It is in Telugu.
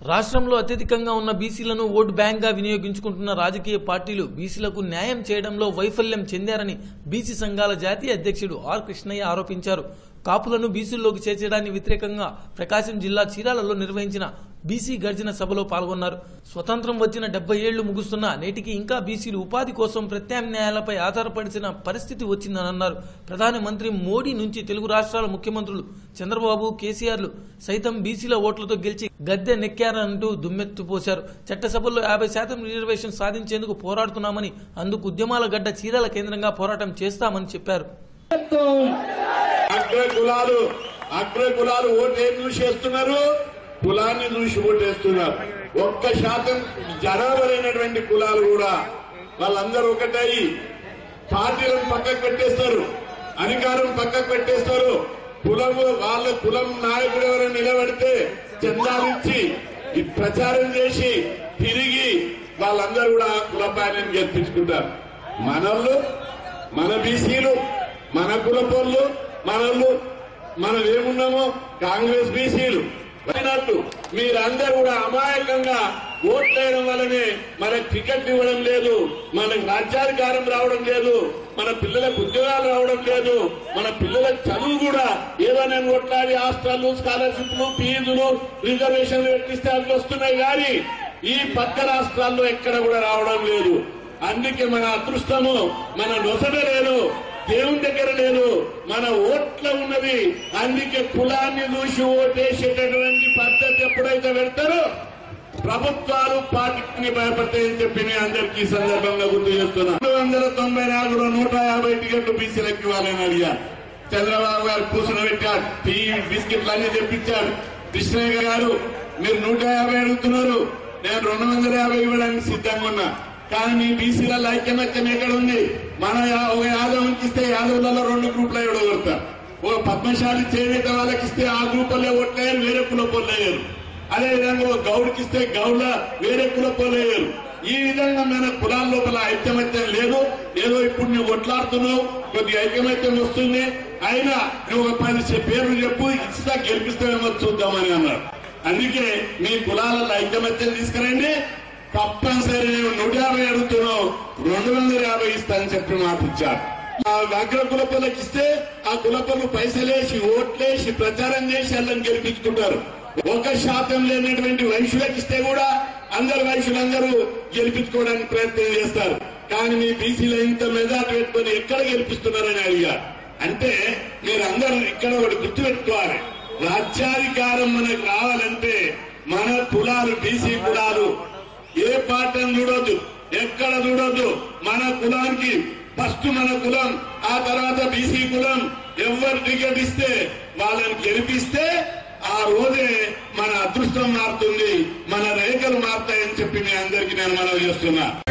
రాష్ట్రంలో అత్యధికంగా ఉన్న బీసీలను ఓటు బ్యాంక్గా వినియోగించుకుంటున్న రాజకీయ పార్టీలు బీసీలకు న్యాయం చేయడంలో వైఫల్యం చెందారని బీసీ సంఘాల జాతీయ అధ్యక్షుడు ఆర్ కృష్ణయ్య ఆరోపించారు కాపులను బీసీల్లోకి చేర్చడాన్ని వ్యతిరేకంగా ప్రకాశం జిల్లా చీరాలలో నిర్వహించిన బీసీ గర్జన సభలో పాల్గొన్నారు స్వతంత్రం వచ్చిన డెబ్బై ఏళ్లు ముగుస్తున్నా నేటికి ఇంకా బీసీలు ఉపాధి కోసం ప్రత్యామ్నాయాలపై ఆధారపడిన పరిస్థితి వచ్చిందని అన్నారు ప్రధాని మంత్రి మోడీ నుంచి తెలుగు రాష్ట్రాల ముఖ్యమంత్రులు చంద్రబాబు కేసీఆర్లు సైతం బీసీల ఓట్లతో గెలిచి గద్దె నెక్కారంటూ దుమ్మెత్తిపోశారు చట్టసభల్లో యాభై శాతం రిజర్వేషన్ సాధించేందుకు పోరాడుతున్నామని అందుకు ఉద్యమాల గడ్డ చీరాల కేంద్రంగా పోరాటం చేస్తామని చెప్పారు అగ్ర కులాలు అగ్ర కులాలు ఓటు ఏం చూసి వేస్తున్నారు కులాన్ని చూసి ఓటేస్తున్నారు ఒక్క శాతం జనాభరైనటువంటి కులాలు కూడా వాళ్ళందరూ ఒకటై పార్టీలను పక్కకు పెట్టేస్తారు అధికారం పక్కకు పెట్టేస్తారు కులము వాళ్ళ కులం నాయకుడు ఎవరైనా నిలబడితే చందాలిచ్చి ఈ ప్రచారం చేసి తిరిగి వాళ్ళందరూ కూడా కుల పాలన గెలిపించుకుంటారు మనల్ని మన బీసీలు మన కులపోళ్ళు మనల్ని మనం ఏమున్నామో కాంగ్రెస్ బీసీలు అయినట్టు మీరందరూ కూడా అమాయకంగా ఓట్లేయడం వల్లనే మనకు టికెట్ ఇవ్వడం లేదు మనకు రాజ్యాధికారం రావడం లేదు మన పిల్లలకు ఉద్యోగాలు రావడం లేదు మన పిల్లల చదువు కూడా ఏదో నేను కొట్లాడి హాస్టల్ స్కాలర్షిప్లు ఫీజులు రిజర్వేషన్లు పెట్టిస్తే అవి వస్తున్నాయి కానీ ఈ పక్క రాష్ట్రాల్లో ఎక్కడ కూడా రావడం లేదు అందుకే మన అదృష్టము మన నొసట లేదు దేవుని దగ్గర లేదు మన ఓట్ల ఉన్నది అందుకే కులాన్ని చూసి ఓటేసేటటువంటి పద్ధతి ఎప్పుడైతే పెడతారో ప్రభుత్వాలు పార్టీకి భయపడతాయని చెప్పి నేను అందరికీ ఈ సందర్భంగా గుర్తు చేస్తున్నా రెండు వందల తొంభై నాలుగులో నూట యాభై టికెట్లు బీసీలకు ఇవ్వాలని అడిగా చంద్రబాబు గారు కూర్చుని పెట్టాడు టీ బిస్కెట్లు అన్ని తెప్పించాడు కృష్ణయ్య గారు మీరు నూట యాభై అడుగుతున్నారు నేను రెండు వందల యాభై ఇవ్వడానికి సిద్ధంగా ఉన్నా కానీ మీ బీసీల ఐక్యమత్యం ఎక్కడ ఉంది మన యా- ఒక యాదవ్కి ఇస్తే యాదవులలో రెండు గ్రూపులు ఇవ్వగలుగుతారు ఓ పద్మశాలి చేనేత వాళ్ళకి ఇస్తే ఆ గ్రూపులే ఓట్లేయరు వేరే కులపోలేయరు అదే విధంగా ఒక గౌడ్కి ఇస్తే గౌడ్ల వేరే కులపోలేయరు ఈ విధంగా మన కులాల లోపల ఐక్యమత్యం లేదు ఏదో ఇప్పుడు నువ్వు కొట్లాడుతున్నావు కొద్దిగా ఐక్యమత్యం వస్తుంది అయినా నువ్వు ఒక పది చె- పేర్లు చెప్పు ఇస్తా గెలిపిస్తామేమో చూద్దామని అన్నారు అందుకే మీ కులాలలో ఐక్యమత్యం తీసుకురండి తప్పనిసరి నేను నూట యాభై అడుగుతున్నావు రెండు వందల యాభై ఇస్తానని చెప్పి మాట ఇచ్చారు ఆ అగ్ర కులపలకు ఇస్తే ఆ కులపలు పైసలేసి ఓట్లేసి ప్రచారం చేసి వాళ్ళని గెలిపించుకుంటారు ఒక శాతం లేనటువంటి వైశ్యులకు ఇస్తే కూడా అందరు వైశ్యులందరూ గెలిపించుకోవడానికి ప్రయత్నం చేస్తారు కానీ మీ బీసీలో ఇంత మెజార్టీ పెట్టుకొని ఎక్కడ గెలిపిస్తున్నారని అడిగారు అంటే మీరందరూ ఇక్కడ ఒకటి గుర్తుపెట్టుకోవాలి రాజ్యాధికారం మనకు రావాలంటే మన కులాలు బీసీ కులాలు ఏ పార్టీని చూడొద్దు ఎక్కడ చూడొద్దు మన కులానికి ఫస్ట్ మన కులం ఆ తర్వాత బీసీ కులం ఎవరు టికెట్ ఇస్తే వాళ్ళని గెలిపిస్తే ఆ రోజే మన అదృష్టం మారుతుంది మన రేఖలు మారుతాయని చెప్పి మీ అందరికీ నేను మనవి చేస్తున్నా